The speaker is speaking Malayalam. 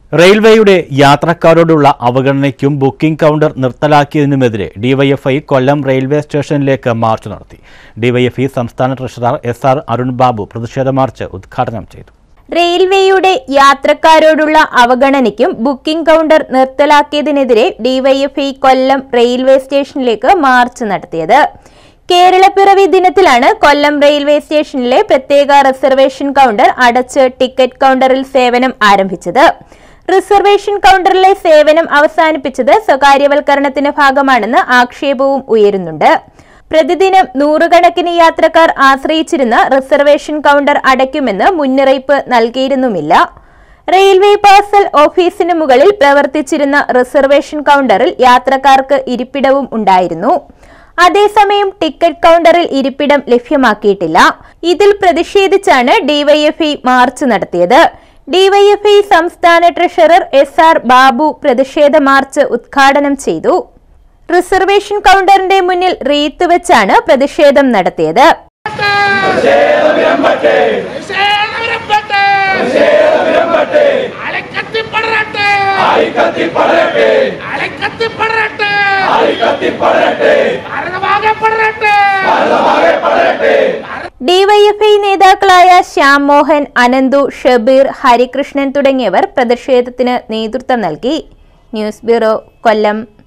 റെയിൽവേയുടെ യാത്രക്കാരോടുള്ള അവഗണനയ്ക്കും ബുക്കിംഗ് കൗണ്ടർ നിർത്തലാക്കിയതിനുമെതിരെ ഡിവൈഎഫ്ഐ കൊല്ലം റെയിൽവേ സ്റ്റേഷനിലേക്ക് മാർച്ച് നടത്തി ഡിവൈഎഫ്ഐ സംസ്ഥാന treasurer S R Arun Babu പ്രതിഷേധ മാർച്ച് ഉദ്ഘാടനം ചെയ്തു റെയിൽവേയുടെ യാത്രക്കാരോടുള്ള അവഗണനയ്ക്കും ബുക്കിംഗ് കൗണ്ടർ നിർത്തലാക്കിയതിനെതിരെ ഡിവൈഎഫ്ഐ കൊല്ലം റെയിൽവേ സ്റ്റേഷനിലേക്ക് മാർച്ച് നടത്തിയത് കേരളപ്പിറവി ദിനത്തിലാണ് കൊല്ലം റെയിൽവേ സ്റ്റേഷനിലെ പ്രത്യേക റിസർവേഷൻ കൗണ്ടർ അടച്ച് ടിക്കറ്റ് കൗണ്ടറിൽ സേവനം ആരംഭിച്ചത് റിസർവേഷൻ കൗണ്ടറിലെ സേവനം അവസാനിപ്പിച്ചത് സ്വകാര്യവൽക്കരണത്തിന്റെ ഭാഗമാണെന്ന് ആക്ഷേപവും ഉയരുന്നുണ്ട് പ്രതിദിനം നൂറുകണക്കിന് യാത്രക്കാർ ആശ്രയിച്ചിരുന്ന റിസർവേഷൻ കൗണ്ടർ അടയ്ക്കുമെന്ന് മുന്നറിയിപ്പ് നൽകിയിരുന്നുമില്ല റെയിൽവേ പാർസൽ ഓഫീസിന് മുകളിൽ പ്രവർത്തിച്ചിരുന്ന റിസർവേഷൻ കൗണ്ടറിൽ യാത്രക്കാർക്ക് ഇരിപ്പിടവും ഉണ്ടായിരുന്നു അതേസമയം ടിക്കറ്റ് കൗണ്ടറിൽ ഇരിപ്പിടം ലഭ്യമാക്കിയിട്ടില്ല ഇതിൽ പ്രതിഷേധിച്ചാണ് ഡിവൈഎഫ്ഐ മാർച്ച് നടത്തിയത് ഡിവൈഎഫ്ഐ സംസ്ഥാന ട്രഷറർ എസ് ആർ ബാബു പ്രതിഷേധ മാർച്ച് ഉദ്ഘാടനം ചെയ്തു റിസർവേഷൻ കൗണ്ടറിന്റെ മുന്നിൽ റീത്ത് വെച്ചാണ് പ്രതിഷേധം നടത്തിയത് அலைக்கத்தி படரட்டு அலைக்கத்தி படரட்டு ഭാരതമാകെ പടരട്ടെ ഡിവൈഎഫ്ഐ നേതാക്കളായ ശ്യാം മോഹൻ അനന്തു ഷബീർ ഹരികൃഷ്ണൻ തുടങ്ങിയവർ പ്രതിഷേധത്തിന് നേതൃത്വം നൽകി ന്യൂസ് ബ്യൂറോ കൊല്ലം